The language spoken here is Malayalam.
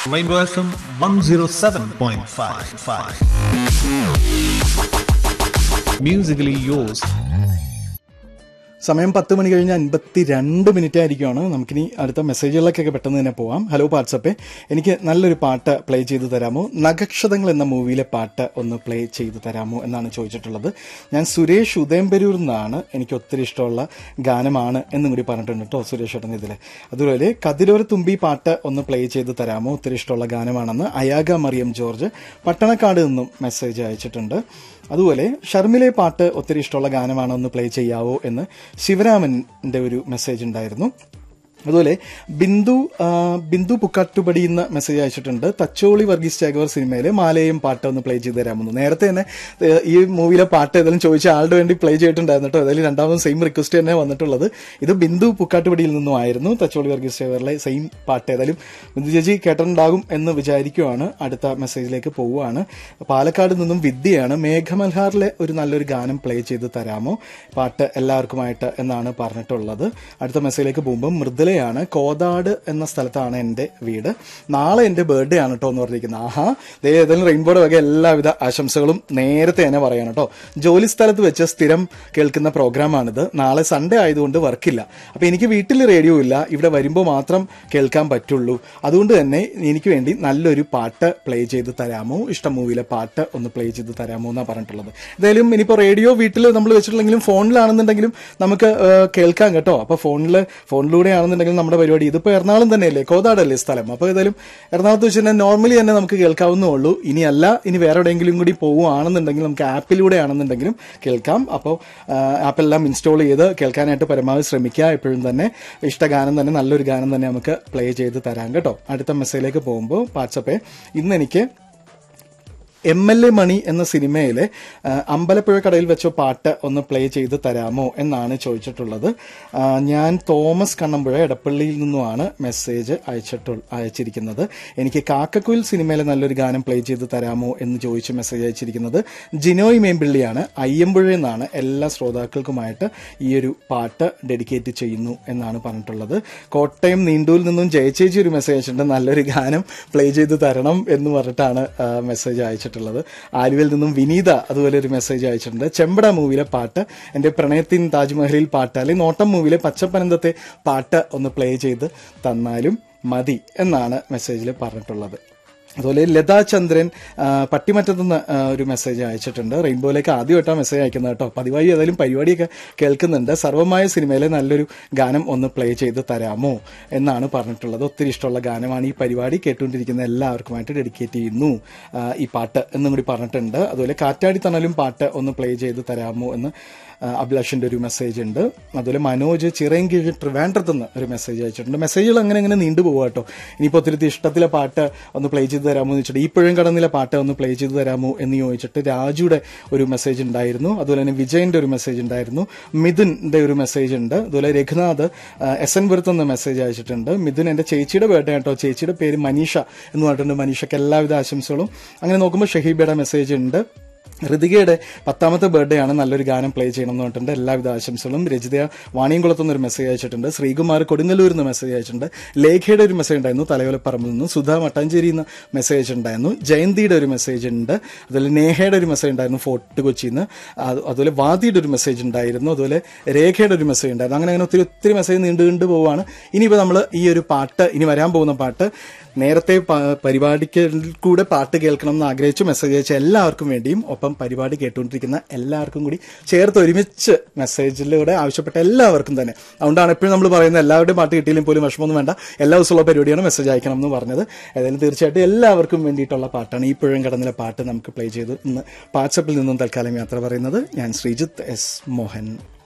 Rainbow FM 107.55. Musically yours. സമയം പത്ത് മണി കഴിഞ്ഞ് അൻപത്തി രണ്ട് മിനിറ്റ് ആയിരിക്കുമാണ് നമുക്കിനി അടുത്ത മെസ്സേജുകളിലേക്കൊക്കെ പെട്ടെന്ന് തന്നെ പോവാം ഹലോ വാട്സപ്പേ എനിക്ക് നല്ലൊരു പാട്ട് പ്ലേ ചെയ്ത് തരാമോ നഗക്ഷതങ്ങൾ എന്ന മൂവിയിലെ പാട്ട് ഒന്ന് പ്ലേ ചെയ്ത് തരാമോ എന്നാണ് ചോദിച്ചിട്ടുള്ളത് ഞാൻ സുരേഷ് ഉദയംപെരൂർ നിന്നാണ് എനിക്ക് ഒത്തിരി ഇഷ്ടമുള്ള ഗാനമാണ് എന്നും കൂടി പറഞ്ഞിട്ടുണ്ട് കേട്ടോ സുരേഷ് ഏട്ടൻ ഇതിൽ അതുപോലെ കതിരോര തുമ്പി പാട്ട് ഒന്ന് പ്ലേ ചെയ്ത് തരാമോ ഒത്തിരി ഇഷ്ടമുള്ള ഗാനമാണെന്ന് അയാഗ മറിയം ജോർജ് പട്ടണക്കാട് നിന്നും മെസ്സേജ് അയച്ചിട്ടുണ്ട് അതുപോലെ ഷർമിലെ പാട്ട് ഒത്തിരി ഇഷ്ടമുള്ള ഗാനമാണ് ഒന്ന് പ്ലേ ചെയ്യാവോ എന്ന് ശിവരാമന്റെ ഒരു മെസ്സേജ് ഉണ്ടായിരുന്നു അതുപോലെ ബിന്ദു ആ, ബിന്ദു പുക്കാട്ടുപടി എന്ന മെസ്സേജ് അയച്ചിട്ടുണ്ട് തച്ചോളി വർഗീസ് ചാഗോർ സിനിമയിലെ മാലയും പാട്ട് ഒന്ന് പ്ലേ ചെയ്ത് തരാമെന്ന് നേരത്തെ തന്നെ ഏ, ഈ മൂവിയിലെ പാട്ട് ഏതായാലും ചോദിച്ച ആളുടെ വേണ്ടി പ്ലേ ചെയ്തിട്ടുണ്ടായിരുന്നു കേട്ടോ ഏതായാലും രണ്ടാമതും സെയിം റിക്വസ്റ്റ് തന്നെ വന്നിട്ടുള്ളത് ഇത് ബിന്ദു പുക്കാട്ടുപടിയിൽ നിന്നും ആയിരുന്നു തച്ചോളി വർഗീസ് ചാഗോറിലെ സെയിം പാട്ട് ഏതായാലും ബിന്ദു ചേച്ചി കേട്ടിട്ടുണ്ടാകും എന്ന് വിചാരിക്കുവാണ് അടുത്ത മെസ്സേജിലേക്ക് പോവുകയാണ് പാലക്കാട് നിന്നും വിദ്യയാണ് മേഘമൽഹാറിലെ ഒരു നല്ലൊരു ഗാനം പ്ലേ ചെയ്ത് തരാമോ പാട്ട് എല്ലാവർക്കുമായിട്ട് എന്നാണ് പറഞ്ഞിട്ടുള്ളത് അടുത്ത മെസ്സേജിലേക്ക് പോകുമ്പോൾ മൃദുലയാണ് കോതാട് എന്ന സ്ഥലത്താണ് എൻ്റെ വീട് നാളെ എൻ്റെ ബർത്ത്ഡേ ആണ് കേട്ടോ എന്ന് പറഞ്ഞിരിക്കുന്നത് ആഹാ ദേ ഏതായാലും റെയിൻബോയുടെ വക എല്ലാവിധ ആശംസകളും നേരത്തെ തന്നെ പറയണം കേട്ടോ ജോലി സ്ഥലത്ത് വെച്ച് സ്ഥിരം കേൾക്കുന്ന പ്രോഗ്രാമാണിത് നാളെ സൺഡേ ആയതുകൊണ്ട് വർക്കില്ല അപ്പൊ എനിക്ക് വീട്ടിൽ റേഡിയോ ഇല്ല ഇവിടെ വരുമ്പോൾ മാത്രം കേൾക്കാൻ പറ്റുള്ളൂ അതുകൊണ്ട് തന്നെ എനിക്ക് വേണ്ടി നല്ലൊരു പാട്ട് പ്ലേ ചെയ്ത് തരാമോ ഇഷ്ടം മൂവിയിലെ പാട്ട് ഒന്ന് പ്ലേ ചെയ്ത് തരാമോ എന്നാണ് പറഞ്ഞിട്ടുള്ളത് എന്തായാലും ഇനിയിപ്പോൾ റേഡിയോ വീട്ടിൽ നമ്മൾ വെച്ചിട്ടില്ലെങ്കിലും ഫോണിലാണെന്നുണ്ടെങ്കിലും നമുക്ക് ആ, കേൾക്കാം കേട്ടോ അപ്പൊ ഫോണിൽ ഫോണിലൂടെ ആണെന്നുണ്ടെങ്കിലും നമ്മുടെ പരിപാടി ഇതിപ്പോ എറണാകുളം തന്നെയല്ലേ കോതാടല്ലേ സ്ഥലം അപ്പൊ ഏതായാലും എറണാകുളത്ത് വെച്ച് തന്നെ നോർമലി തന്നെ നമുക്ക് കേൾക്കാവുന്നേ ഉള്ളൂ ഇനി അല്ല ഇനി വേറെ എവിടെയെങ്കിലും കൂടി പോവുകയാണെന്നുണ്ടെങ്കിൽ നമുക്ക് ആപ്പിലൂടെ ആണെന്നുണ്ടെങ്കിലും കേൾക്കാം അപ്പോൾ ആപ്പെല്ലാം ഇൻസ്റ്റാൾ ചെയ്ത് കേൾക്കാനായിട്ട് പരമാവധി ശ്രമിക്കുക എപ്പോഴും തന്നെ ഇഷ്ടഗാനം തന്നെ നല്ലൊരു ഗാനം തന്നെ നമുക്ക് പ്ലേ ചെയ്ത് തരാം കേട്ടോ അടുത്ത മെസ്സേജിലേക്ക് പോകുമ്പോൾ വാട്സപ്പേ ഇന്ന് എനിക്ക് എം എൽ എ മണി എന്ന സിനിമയിലെ ആ, അമ്പലപ്പുഴ കടയിൽ വെച്ച പാട്ട് ഒന്ന് പ്ലേ ചെയ്ത് തരാമോ എന്നാണ് ചോദിച്ചിട്ടുള്ളത് ആ, ഞാൻ തോമസ് കണ്ണമ്പുഴ എടപ്പള്ളിയിൽ നിന്നുമാണ് മെസ്സേജ് അയച്ചിട്ടു അയച്ചിരിക്കുന്നത് എനിക്ക് കാക്കക്കുയിൽ സിനിമയിലെ നല്ലൊരു ഗാനം പ്ലേ ചെയ്ത് തരാമോ എന്ന് ചോദിച്ച് മെസ്സേജ് അയച്ചിരിക്കുന്നത് ജിനോയ് മേമ്പിള്ളിയാണ് അയ്യമ്പുഴ എന്നാണ് എല്ലാ ശ്രോതാക്കൾക്കുമായിട്ട് ഈ ഒരു പാട്ട് ഡെഡിക്കേറ്റ് ചെയ്യുന്നു എന്നാണ് പറഞ്ഞിട്ടുള്ളത് കോട്ടയം നീണ്ടൂരിൽ നിന്നും ജയചേച്ചി ഒരു മെസ്സേജ് അയച്ചിട്ടുണ്ട് നല്ലൊരു ഗാനം പ്ലേ ചെയ്ത് തരണം എന്ന് പറഞ്ഞിട്ടാണ് മെസ്സേജ് അയച്ചിട്ടുള്ളത് ആലുവയിൽ നിന്നും വിനീത അതുപോലെ ഒരു മെസ്സേജ് അയച്ചിട്ടുണ്ട് ചെമ്പട മൂവിയിലെ പാട്ട് എന്റെ പ്രണയത്തിൻ താജ്മഹലിൽ പാട്ട് അല്ലെങ്കിൽ നോട്ടം മൂവിയിലെ പച്ചപ്പനന്തത്തെ പാട്ട് ഒന്ന് പ്ലേ ചെയ്ത് തന്നാലും മതി എന്നാണ് മെസ്സേജിൽ പറഞ്ഞിട്ടുള്ളത് അതുപോലെ ലതാ ചന്ദ്രൻ ആ, പട്ടിമറ്റത്തുനിന്ന് ആ, ഒരു മെസ്സേജ് അയച്ചിട്ടുണ്ട് റെയിൻബോയിലേക്ക് ആദ്യമായിട്ടാണ് മെസ്സേജ് അയക്കുന്നത് കേട്ടോ പതിവായി ഏതായാലും പരിപാടിയൊക്കെ കേൾക്കുന്നുണ്ട് സർവമായ സിനിമയിലെ നല്ലൊരു ഗാനം ഒന്ന് പ്ലേ ചെയ്ത് തരാമോ എന്നാണ് പറഞ്ഞിട്ടുള്ളത് ഒത്തിരി ഇഷ്ടമുള്ള ഗാനമാണ് ഈ പരിപാടി കേട്ടുകൊണ്ടിരിക്കുന്ന എല്ലാവർക്കുമായിട്ട് ഡെഡിക്കേറ്റ് ചെയ്യുന്നു ആ, ഈ പാട്ട് എന്നും കൂടി പറഞ്ഞിട്ടുണ്ട് അതുപോലെ കാറ്റാടി തണലും പാട്ട് ഒന്ന് പ്ലേ ചെയ്ത് തരാമോ എന്ന് ആ, അഭിലാഷിന്റെ ഒരു മെസ്സേജ് ഉണ്ട് അതുപോലെ മനോജ് ചിറയൻകീഴ് ട്രിവാൻഡ്രത്ത് നിന്ന് ഒരു മെസ്സേജ് അയച്ചിട്ടുണ്ട് മെസ്സേജുകൾ അങ്ങനെ അങ്ങനെ നീണ്ടു പോകുക കേട്ടോ ഇനിയിപ്പോൾ ഒത്തിരി ഇഷ്ടത്തിലെ പാട്ട് ഒന്ന് പ്ലേ ചെയ്ത് തരാമോ എന്ന് വെച്ചിട്ട് ഈ പുഴം കടന്നിലെ പാട്ട് ഒന്ന് പ്ലേ ചെയ്ത് തരാമോ എന്ന് ചോദിച്ചിട്ട് രാജുയുടെ ഒരു മെസ്സേജ് ഉണ്ടായിരുന്നു അതുപോലെ തന്നെ വിജയന്റെ ഒരു മെസ്സേജ് ഉണ്ടായിരുന്നു മിഥുന്റെ ഒരു മെസ്സേജ് ഉണ്ട് അതുപോലെ രഘുനാഥ് ആ, എസ് എൻ പുരത്ത് നിന്ന് മെസ്സേജ് അയച്ചിട്ടുണ്ട് മിഥുൻ എന്റെ ചേച്ചിയുടെ ബർത്ത്ഡേ കേട്ടോ ചേച്ചിയുടെ പേര് മനീഷ എന്ന് പറഞ്ഞിട്ടുണ്ട് മനീഷയ്ക്ക് എല്ലാവിധ ആശംസകളും അങ്ങനെ നോക്കുമ്പോൾ ഷഹീബയുടെ മെസ്സേജ് ഉണ്ട് ഋതികയുടെ പത്താമത്തെ ബർത്ത്ഡേ ആണ് നല്ലൊരു ഗാനം പ്ലേ ചെയ്യണം എന്ന് പറഞ്ഞിട്ടുണ്ട് എല്ലാവിധ ആശംസകളും രജിത വാണിയംകുളത്തു നിന്ന് ഒരു മെസ്സേജ് അയച്ചിട്ടുണ്ട് ശ്രീകുമാർ കൊടുങ്ങല്ലൂരിൽ നിന്ന് മെസ്സേജ് അയച്ചിട്ടുണ്ട് ലേഖയുടെ ഒരു മെസ്സേജ് ഉണ്ടായിരുന്നു തലയോലപ്പറമ്പിൽ നിന്ന് സുധ മട്ടാഞ്ചേരി നിന്ന് മെസ്സേജ് ഉണ്ടായിരുന്നു ജയന്തിയുടെ ഒരു മെസ്സേജ് ഉണ്ട് അതുപോലെ നേഹയുടെ ഒരു മെസ്സേജ് ഉണ്ടായിരുന്നു ഫോർട്ട് കൊച്ചിയിൽ നിന്ന് അത് അതുപോലെ വാദിയുടെ ഒരു മെസ്സേജ് ഉണ്ടായിരുന്നു അതുപോലെ രേഖയുടെ ഒരു മെസ്സേജ് ഉണ്ടായിരുന്നു അങ്ങനെ അങ്ങനെ ഒത്തിരി ഒത്തിരി മെസ്സേജ് നീണ്ടു നീണ്ടു പോവാണ് ഇനിയിപ്പോൾ നമ്മൾ ഈ ഒരു പാട്ട് ഇനി വരാൻ പോകുന്ന പാട്ട് നേരത്തെ പ- പരിപാടിക്ക് കൂടെ പാട്ട് കേൾക്കണം എന്ന് ആഗ്രഹിച്ചു മെസ്സേജ് അയച്ച എല്ലാവർക്കും വേണ്ടിയും ഒപ്പം പരിപാടി കേട്ടുകൊണ്ടിരിക്കുന്ന എല്ലാവർക്കും കൂടി ചേർത്ത് ഒരുമിച്ച് മെസ്സേജിലൂടെ ആവശ്യപ്പെട്ട എല്ലാവർക്കും തന്നെ അതുകൊണ്ടാണ് എപ്പോഴും നമ്മൾ പറയുന്നത് എല്ലാവരുടെയും പാട്ട് കിട്ടിയില്ലെങ്കിൽ പോലും വിഷമമൊന്നും വേണ്ട എല്ലാ ദിവസമുള്ള പരിപാടിയാണ് മെസ്സേജ് അയക്കണം എന്ന് പറഞ്ഞത് ഏതായാലും തീർച്ചയായിട്ടും എല്ലാവർക്കും വേണ്ടിയിട്ടുള്ള പാട്ടാണ് ഈ പുഴം കടന്നിലെ പാട്ട് നമുക്ക് പ്ലേ ചെയ്ത് ഇന്ന് വാട്സപ്പിൽ നിന്നും തൽക്കാലം യാത്ര പറയുന്നത് ഞാൻ ശ്രീജിത്ത് എസ് മോഹൻ